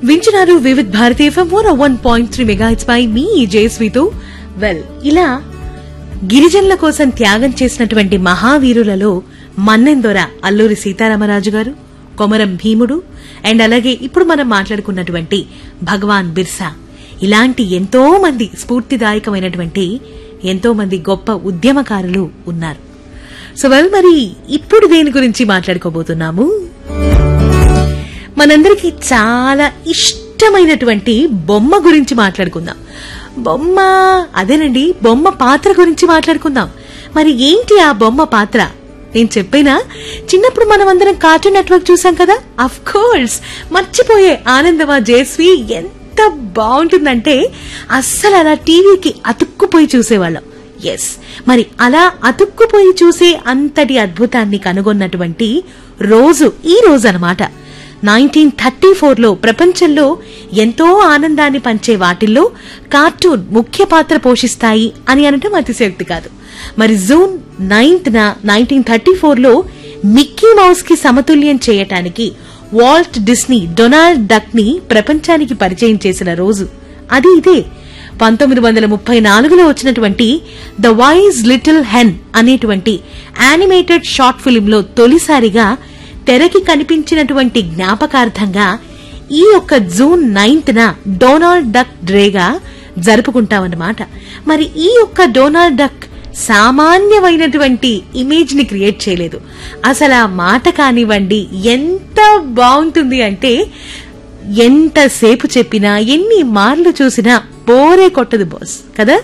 వింటున్నారు వివిధ్ భారతీయ FM one one point three mega hits పై మీ జయశ్రీతో వెల్ ఇలా గిరిజనుల కోసం త్యాగం చేసినటువంటి మహావీరులలో మన్నెందొర అల్లూరి సీతారామరాజు గారు కొమరం భీముడు అండ్ అలాగే ఇప్పుడు మనం మాట్లాడుకున్నటువంటి భగవాన్ బిర్సా ఇలాంటి ఎంతో మంది స్ఫూర్తిదాయకమైనటువంటి ఎంతో మంది గొప్ప ఉద్యమకారులు ఉన్నారు సో వెల్ మరి ఇప్పుడు దేని గురించి మాట్లాడుకోబోతున్నాము మనందరికీ చాలా ఇష్టమైనటువంటి బొమ్మ గురించి మాట్లాడుకుందాం బొమ్మ అదేనండి బొమ్మ పాత్ర గురించి మాట్లాడుకుందాం మరి ఏంటి ఆ బొమ్మ పాత్ర నేను చెప్పేనా చిన్నప్పుడు మనం అందరం కార్టూన్ నెట్వర్క్ చూసాం కదా అఫ్ కోర్స్ మర్చిపోయే ఆనందమా జయశ్రీ ఎంత బాగుంటుందంటే అస్సలు అలా టీవీకి అతుక్కుపోయి చూసేవాళ్ళం ఎస్ మరి అలా అతుక్కుపోయి చూసే అంతటి అద్భుతాన్ని కనుగొన్నటువంటి రోజు ఈ రోజు అనమాట నైన్టీన్ థర్టీ ఫోర్లో ప్రపంచంలో ఎంతో ఆనందాన్ని పంచే వాటిల్లో కార్టూన్ ముఖ్య పాత్ర పోషిస్తాయి అని అనటం అతిశయోక్తి కాదు మరి జూన్ నైన్త్ న నైన్టీన్ థర్టీ ఫోర్లో మిక్కీ మౌస్ కి సమతుల్యం చేయటానికి వాల్ట్ డిస్నీ డొనాల్డ్ డక్ ని ప్రపంచానికి పరిచయం చేసిన రోజు అది ఇదే పంతొమ్మిది వందల ముప్పై నాలుగులో వచ్చినటువంటి ద వైజ్ లిటిల్ హెన్ అనేటువంటి యానిమేటెడ్ షార్ట్ ఫిలింలో తొలిసారిగా తెరకి కనిపించినటువంటి జ్ఞాపకార్థంగా ఈ యొక్క జూన్ నైన్త్ న డొనాల్డ్ డక్ డ్రేగా జరుపుకుంటామన్నమాట మరి ఈ యొక్క డొనాల్డ్ డక్ సామాన్యమైనటువంటి ఇమేజ్ ని క్రియేట్ చేయలేదు అసలు ఆ మాట కానివ్వండి ఎంత బాగుంటుంది అంటే ఎంతసేపు చెప్పినా ఎన్ని మార్లు చూసినా బోరే కొట్టదు బాస్ కదా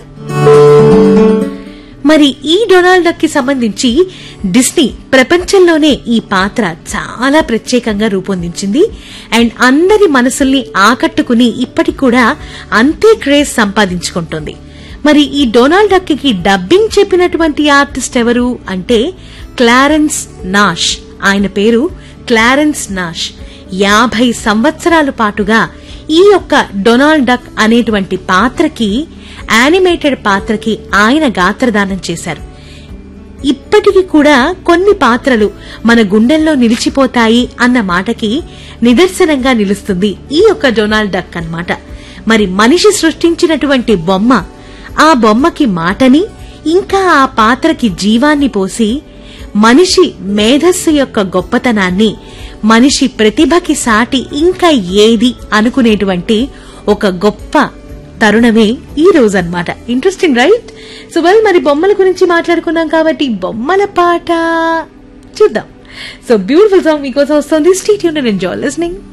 మరి ఈ డొనాల్డ్ డక్ కి సంబంధించి డిస్నీ ప్రపంచంలోనే ఈ పాత్ర చాలా ప్రత్యేకంగా రూపొందించింది అండ్ అందరి మనసుల్ని ఆకట్టుకుని ఇప్పటికి కూడా అంతే క్రేజ్ సంపాదించుకుంటుంది మరి ఈ డొనాల్డ్ డక్ కి డబ్బింగ్ చెప్పినటువంటి ఆర్టిస్ట్ ఎవరు అంటే క్లారెన్స్ నాష్ ఆయన పేరు క్లారెన్స్ నాష్ యాభై సంవత్సరాల పాటుగా ఈ యొక్క డొనాల్డ్ డక్ అనేటువంటి పాత్రకి యానిమేటెడ్ పాత్రకి ఆయన గాత్రదానం చేశారు ఇప్పటికి కూడా కొన్ని పాత్రలు మన గుండెల్లో నిలిచిపోతాయి అన్న మాటకి నిదర్శనంగా నిలుస్తుంది ఈ యొక్క డొనాల్డ్ డక్ అన్నమాట మరి మనిషి సృష్టించినటువంటి బొమ్మ ఆ బొమ్మకి మాటని ఇంకా ఆ పాత్రకి జీవాన్ని పోసి మనిషి మేధస్సు యొక్క గొప్పతనాన్ని మనిషి ప్రతిభకి సాటి ఇంకా ఏది అనుకునేటువంటి ఒక గొప్ప తరుణమే ఈ రోజు అన్నమాట ఇంట్రెస్టింగ్ రైట్ సో వెల్ మరి బొమ్మల గురించి మాట్లాడుకున్నాం కాబట్టి బొమ్మల పాట చూద్దాం సో బ్యూటిఫుల్ సాంగ్ మీకోసం వస్తుంది స్టీట్ యూన్ ఎంజాయ్ లిస్నింగ్